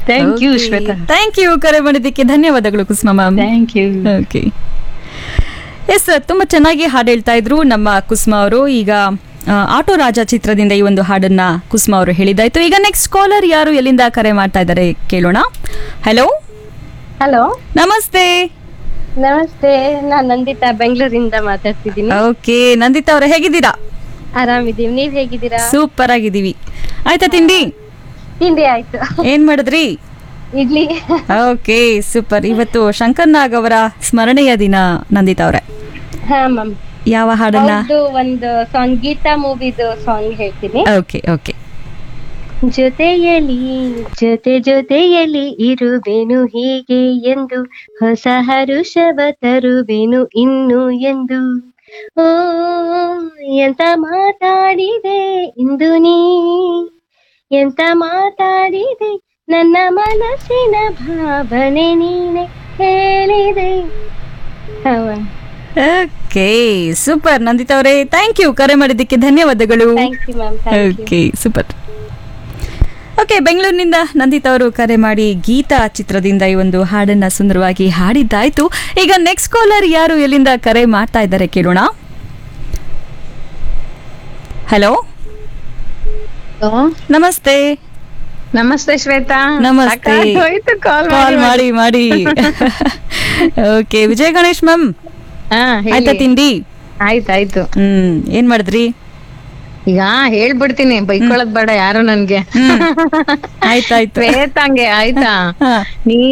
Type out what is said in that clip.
thank you Shwetha thank you ಕರೆ ಮಾಡಿದ್ದಕ್ಕೆ ಧನ್ಯವಾದಗಳು Kusuma ma'am thank you okay yes ತುಂಬಾ ಚೆನ್ನಾಗಿ ಹಾಡು ಹೇಳ್ತಾ ಇದ್ರು ನಮ್ಮ ಕುಸುಮ ಅವರು ಈಗ ಆ, ಆಟೋ ರಾಜ ಚಿತ್ರದಿಂದ ಈ ಒಂದು ಹಾಡನ್ನ ಕುಸುಮ ಅವರು ಹೇಳಿದಾಯ್ತು ಈಗ ನೆಕ್ಸ್ಟ್ ಕಾಲರ್ ಯಾರು ಎಲ್ಲಿಂದ ಕರೆ ಮಾಡ್ತಾ ಇದ್ದಾರೆ ಕೇಳೋಣ ಹಲೋ ಹಲೋ ನಮಸ್ತೆ ನಮಸ್ತೆ ನಾನ್ ನಂದಿತಾ ಬೆಂಗಳೂರಿಂದ ಮಾತಾಡ್ತಿದ್ದೀನಿ ಓಕೆ ನಂದಿತಾ ಅವರೇ ಹೇಗಿದ್ದೀರಾ ಆರಾಮಿದೀವಿ ನೀವ್ ಹೇಗಿದ್ದೀರಾ ಸೂಪರ್ ಆಗಿದ್ದೀವಿ ಆಯ್ತಾ ತಿಂಡಿ ತಿಂಡಿ ಆಯ್ತು ಏನ್ ಮಾಡಿದ್ರಿ ಇಡ್ಲಿ ಓಕೆ ಸೂಪರ್ ಇವತ್ತು ಶಂಕರ್ ನಾಗ್ ಅವರ ಸ್ಮರಣೆಯ ದಿನ ನಂದಿತಾ ಅವರೇ ಹಾ ಮ್ಯಾಮ್ ಯಾವ ಹಾಡನ್ನ ಹೌದು ಒಂದು ಸಾಂಗ್ ಗೀತಾ ಮೂವಿದು ಸಾಂಗ್ ಹೇಳ್ತೀನಿ ಓಕೆ ಓಕೆ ಜೊತೆಯಲ್ಲಿ ಜೊತೆ ಜೊತೆಯಲ್ಲಿ ಇರುವೆನು ಹೀಗೆ ಎಂದು ಹೊಸ ಹರುಷವ ತರುವೆನು ಇನ್ನು ಎಂದು ಓ ಎಂತ ಮಾತಾಡಿದೆ ಇಂದು ನೀ ಎಂತ ಮಾತಾಡಿದೆ ನನ್ನ ಮನಸ್ಸಿನ ಭಾವನೆ ನೀನೆ ಹೇಳಿದೆ ಓಕೆ ಸೂಪರ್ ನಂದಿತಾ ಅವರೇ ಥ್ಯಾಂಕ್ ಯು ಕರೆ ಮಾಡಿದ್ದಕ್ಕೆ ಧನ್ಯವಾದಗಳು thank you ma'am thank you okay super okay ಬೆಂಗಳೂರಿನಿಂದ ನಂದಿತಾ ಅವರು ಕರೆ ಮಾಡಿ ಗೀತಾ ಚಿತ್ರದಿಂದ ಈ ಒಂದು ಹಾಡನ್ನ ಸುಂದರವಾಗಿ ಹಾಡಿದ್ದಾಯ್ತು ಈಗ ನೆಕ್ಸ್ಟ್ ಕಾಲರ್ ಯಾರು ಎಲ್ಲಿಂದ ಕರೆ ಮಾಡ್ತಾ ಇದ್ದಾರೆ ಕೇಳೋಣ ಹಲೋ ನಮಸ್ತೆ ನಮಸ್ತೆ ಶ್ವೇತಾ ನಮಸ್ತೆ ಸಾಕಾಗೋಯ್ತು ಕಾಲ್ ಕಾಲ್ ಮಾಡಿ ಮಾಡಿ ಓಕೆ ವಿಜಯ ಗಣೇಶ್ ಮ್ಯಾಮ್ ಹಾ ಆಯ್ತಾ ತಿಂಡಿ ಆಯ್ತಾಯ್ತು ಹ್ಮ್ ಏನ್ ಮಾಡಿದ್ರಿ ಈಗ ಹೇಳ್ಬಿಡ್ತೀನಿ ಬೈಕೊಳದ್ ಬೇಡ ಯಾರು ನನ್ಗೆ ಹ್ಮ್ ಆಯ್ತಾಯ್ತು ಶ್ವೇತಾಂಗೆ ಆಯ್ತಾ ಹಾ ನೀ